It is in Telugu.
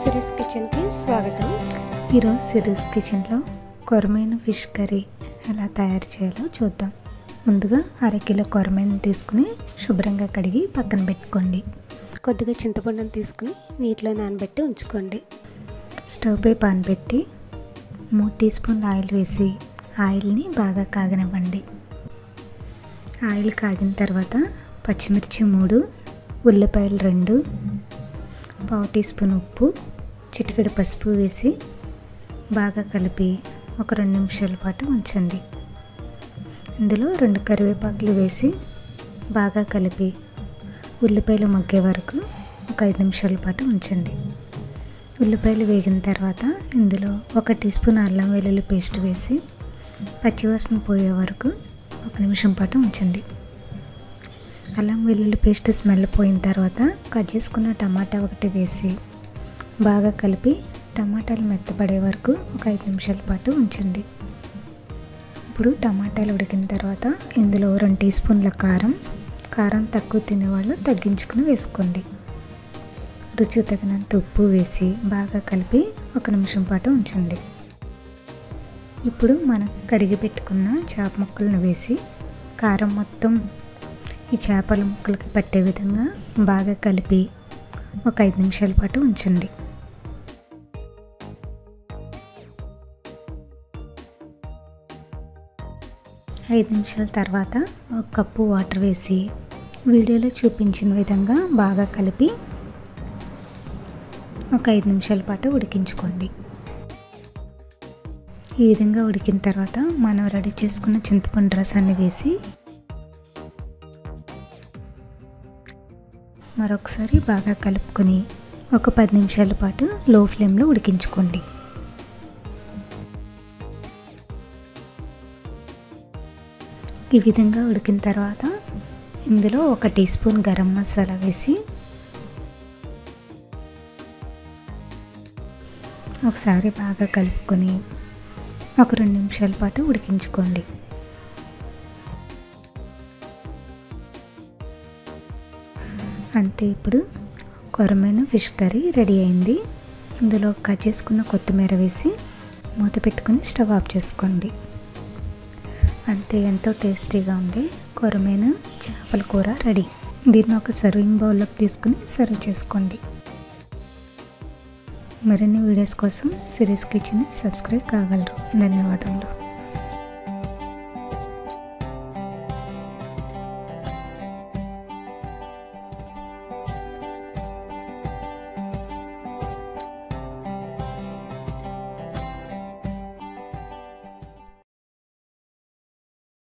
సిరీస్ కిచెన్కి స్వాగతం ఈరోజు సిరీస్ కిచెన్లో కొరమైన ఫిష్ కర్రీ ఎలా తయారు చేయాలో చూద్దాం ముందుగా అరకిలో కొరమైన తీసుకుని శుభ్రంగా కడిగి పక్కన పెట్టుకోండి కొద్దిగా చింతపండును తీసుకుని నీటిలో నానబెట్టి ఉంచుకోండి స్టవ్ పై పాన్ పెట్టి మూడు టీ స్పూన్ల ఆయిల్ వేసి ఆయిల్ని బాగా కాగనివ్వండి ఆయిల్ కాగిన తర్వాత పచ్చిమిర్చి మూడు ఉల్లిపాయలు రెండు పావు టీ స్పూన్ ఉప్పు చిటికెడు పసుపు వేసి బాగా కలిపి ఒక రెండు నిమిషాల పాటు ఉంచండి ఇందులో రెండు కరివేపాకులు వేసి బాగా కలిపి ఉల్లిపాయలు మగ్గే వరకు ఒక ఐదు నిమిషాల పాటు ఉంచండి ఉల్లిపాయలు వేగిన తర్వాత ఇందులో ఒక టీ స్పూన్ అల్లం వెల్లుల్లి పేస్ట్ వేసి పచ్చివాసన పోయే వరకు ఒక నిమిషం పాటు ఉంచండి అల్లం వెల్లుల్లి పేస్ట్ స్మెల్ పోయిన తర్వాత కట్ చేసుకున్న టమాటా ఒకటి వేసి బాగా కలిపి టమాటాలు మెత్తపడే వరకు ఒక ఐదు నిమిషాల పాటు ఉంచండి ఇప్పుడు టమాటాలు ఉడికిన తర్వాత ఇందులో రెండు టీ స్పూన్ల కారం కారం తక్కువ తినేవాళ్ళు తగ్గించుకుని వేసుకోండి రుచి తగినంత ఉప్పు వేసి బాగా కలిపి ఒక నిమిషం పాటు ఉంచండి ఇప్పుడు మనం కడిగి పెట్టుకున్న చేప ముక్కలను వేసి కారం మొత్తం ఈ చేపల ముక్కలకి పట్టే విధంగా బాగా కలిపి ఒక ఐదు నిమిషాల పాటు ఉంచండి ఐదు నిమిషాల తర్వాత ఒక కప్పు వాటర్ వేసి వీడియోలో చూపించిన విధంగా బాగా కలిపి ఒక ఐదు నిమిషాల పాటు ఉడికించుకోండి ఈ విధంగా ఉడికిన తర్వాత మనం రెడీ చేసుకున్న చింతపండు రసాన్ని వేసి మరొకసారి బాగా కలుపుకొని ఒక పది నిమిషాల పాటు లో ఫ్లేమ్లో ఉడికించుకోండి ఈ విధంగా ఉడికిన తర్వాత ఇందులో ఒక టీ స్పూన్ గరం మసాలా వేసి ఒకసారి బాగా కలుపుకొని ఒక రెండు నిమిషాల పాటు ఉడికించుకోండి అంతే ఇప్పుడు కొరమైన ఫిష్ కర్రీ రెడీ అయింది ఇందులో కట్ చేసుకున్న కొత్తిమీర వేసి మూత పెట్టుకుని స్టవ్ ఆఫ్ చేసుకోండి అంతే ఎంతో టేస్టీగా ఉండే కొరమైన చేపల కూర రెడీ దీన్ని ఒక సర్వింగ్ బౌల్లోకి తీసుకుని సర్వ్ చేసుకోండి మరిన్ని వీడియోస్ కోసం సిరీస్ కిచెన్ సబ్స్క్రైబ్ కాగలరు ధన్యవాదములు